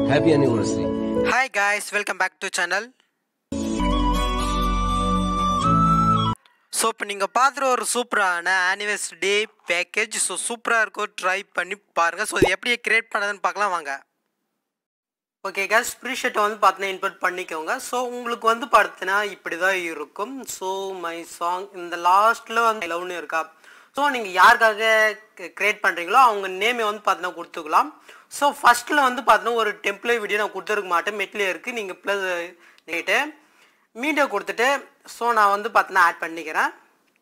Happy anniversary. Hi guys welcome back to channel so இப்போ நீங்கள் பார்த்துற ஒரு சூப்பரான ஆனிவர்சரி டே பேக்கேஜ் ஸோ சூப்பராக இருக்கும் ட்ரை பண்ணி பாருங்கள் ஸோ இது எப்படி கிரியேட் பண்ணதுன்னு பார்க்கலாம் வாங்க ஓகே கேஸ் ப்ரீஷர்ட்டை வந்து பார்த்தீங்கன்னா இன்புட் பண்ணிக்கோங்க ஸோ உங்களுக்கு வந்து பார்த்தீங்கன்னா இப்படி தான் இருக்கும் ஸோ மை சாங் இந்த லாஸ்ட்டில் வந்து லவ்னு இருக்கா ஸோ நீங்கள் யாருக்காக கிரியேட் பண்ணுறீங்களோ அவங்க நேமை வந்து பார்த்தீங்கன்னா கொடுத்துக்கலாம் ஸோ ஃபஸ்ட்டில் வந்து பார்த்தீங்கன்னா ஒரு டெம்ப்ளே வீடியோ நான் கொடுத்துருக்க மாட்டேன் மெட்லேயே இருக்குது நீங்கள் ப்ளஸ் நீட்டு மீடியோ கொடுத்துட்டு ஸோ நான் வந்து பார்த்தீங்கன்னா ஆட் பண்ணிக்கிறேன்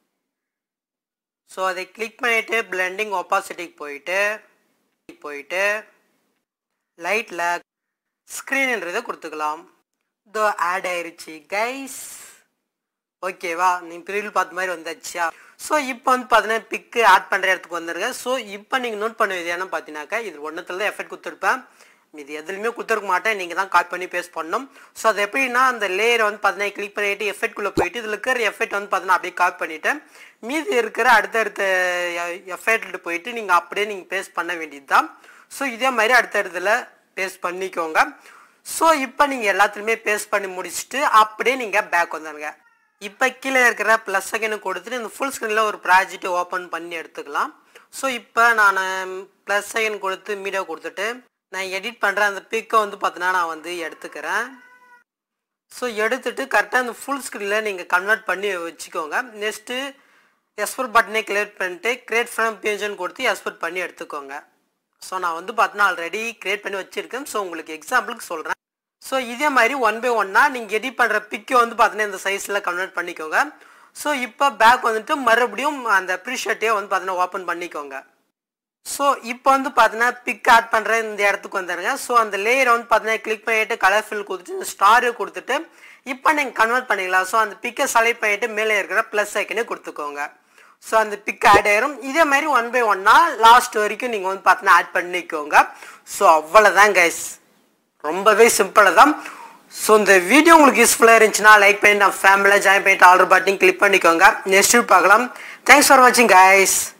ஸோ அதை கிளிக் பண்ணிவிட்டு பிளெண்டிங் ஒப்பாசிட்டிக்கு போயிட்டு போயிட்டு லைட்டில் ஸ்க்ரீன்ன்றதை கொடுத்துக்கலாம் இதோ ஆட் ஆயிருச்சு கைஸ் ஓகேவா நீ ப்ரீவில் பார்த்த மாதிரி வந்தாச்சா ஸோ இப்போ வந்து பார்த்தீங்கன்னா பிக்கு ஆட் பண்ணுற இடத்துக்கு வந்துருங்க ஸோ இப்போ நீங்கள் நோட் பண்ணுவது என்ன பார்த்தீங்கன்னாக்கா இது ஒன்றத்துல தான் எஃபெக்ட் கொடுத்துருப்பேன் இது எதுலையுமே கொடுத்துருக்க மாட்டேன் நீங்கள் தான் காப்பி பண்ணி பேஸ்ட் பண்ணணும் ஸோ அது எப்படின்னா அந்த லேயரை வந்து பார்த்தீங்கன்னா கிளிக் பண்ணிட்டு எஃபெக்ட்குள்ளே போயிட்டு இதில் இருக்கிற எஃபெக்ட் வந்து பார்த்தீங்கன்னா அப்படியே காப்பி பண்ணிவிட்டு மீதி இருக்கிற அடுத்தடுத்த எஃபெக்ட் போயிட்டு நீங்கள் அப்படியே நீங்கள் பேஸ்ட் பண்ண வேண்டியது தான் ஸோ இதே மாதிரி அடுத்தடுத்துல பேஸ்ட் பண்ணிக்கோங்க ஸோ இப்போ நீங்கள் எல்லாத்துலேயுமே பேஸ்ட் பண்ணி முடிச்சுட்டு அப்படியே நீங்கள் பேக் வந்துடுங்க இப்போ கீழே இருக்கிற ப்ளஸ் செகண்ட் கொடுத்துட்டு இந்த ஃபுல் ஸ்க்ரீனில் ஒரு ப்ராஜெக்ட் ஓப்பன் பண்ணி எடுத்துக்கலாம் ஸோ இப்போ நான் ப்ளஸ் செகண்ட் கொடுத்து மீடியா கொடுத்துட்டு நான் எடிட் பண்ணுற அந்த பிக்கை வந்து பார்த்தீங்கன்னா நான் வந்து எடுத்துக்கிறேன் ஸோ எடுத்துட்டு கரெக்டாக அந்த ஃபுல் ஸ்க்ரீனில் நீங்கள் கன்வெர்ட் பண்ணி வச்சுக்கோங்க நெக்ஸ்ட்டு எக்ஸ்போர்ட் பட்டனை கிளியர் பண்ணிட்டு கிரியேட் ஃப்ரம் பேஜ்னு கொடுத்து எக்ஸ்போர்ட் பண்ணி எடுத்துக்கோங்க ஸோ நான் வந்து பார்த்தீங்கன்னா ஆல்ரெடி கிரியேட் பண்ணி வச்சுருக்கேன் ஸோ உங்களுக்கு எக்ஸாம்பிளுக்கு சொல்கிறேன் ஸோ இதே மாதிரி ஒன் பை ஒன்னாக நீங்கள் எடிட் பண்ணுற பிக்கை வந்து பார்த்தீங்கன்னா இந்த சைஸில் கன்வெர்ட் பண்ணிக்கோங்க ஸோ இப்போ பேக் வந்துட்டு மறுபடியும் அந்த ப்ரீஷர்ட்டையே வந்து பார்த்தீங்கன்னா ஓப்பன் பண்ணிக்கோங்க ஸோ இப்போ வந்து பார்த்தீங்கன்னா பிக் ஆட் பண்ணுற இந்த இடத்துக்கு வந்துடுங்க ஸோ அந்த லேயரை வந்து பார்த்தீங்கன்னா கிளிக் பண்ணிட்டு கலர் ஃபில் கொடுத்துட்டு இந்த ஸ்டாரு கொடுத்துட்டு இப்போ நீங்கள் கன்வெர்ட் பண்ணிக்கலாம் ஸோ அந்த பிக்கை செலக்ட் பண்ணிட்டு மேலே இருக்கிற ப்ளஸ் ஐக்கனே கொடுத்துக்கோங்க ஸோ அந்த பிக் ஆட் ஆயிரும் இதே மாதிரி ஒன் பை ஒன்னாக லாஸ்ட் வரைக்கும் நீங்கள் வந்து பார்த்தீங்கன்னா ஆட் பண்ணிக்கோங்க ஸோ அவ்வளோதான் கைஸ் ரொம்பவே சிம்பிளாக தான் ஸோ இந்த வீடியோ உங்களுக்கு யூஸ்ஃபுல்லாக இருந்துச்சுன்னா லைக் பண்ணி நான் ஃபேமிலியில் ஜாயின் பண்ணிட்டு ஆர்டர் பட்டன் கிளிக் பண்ணிக்கோங்க நெக்ஸ்ட் பார்க்கலாம் தேங்க்ஸ் ஃபார் வாட்சிங் கைஸ்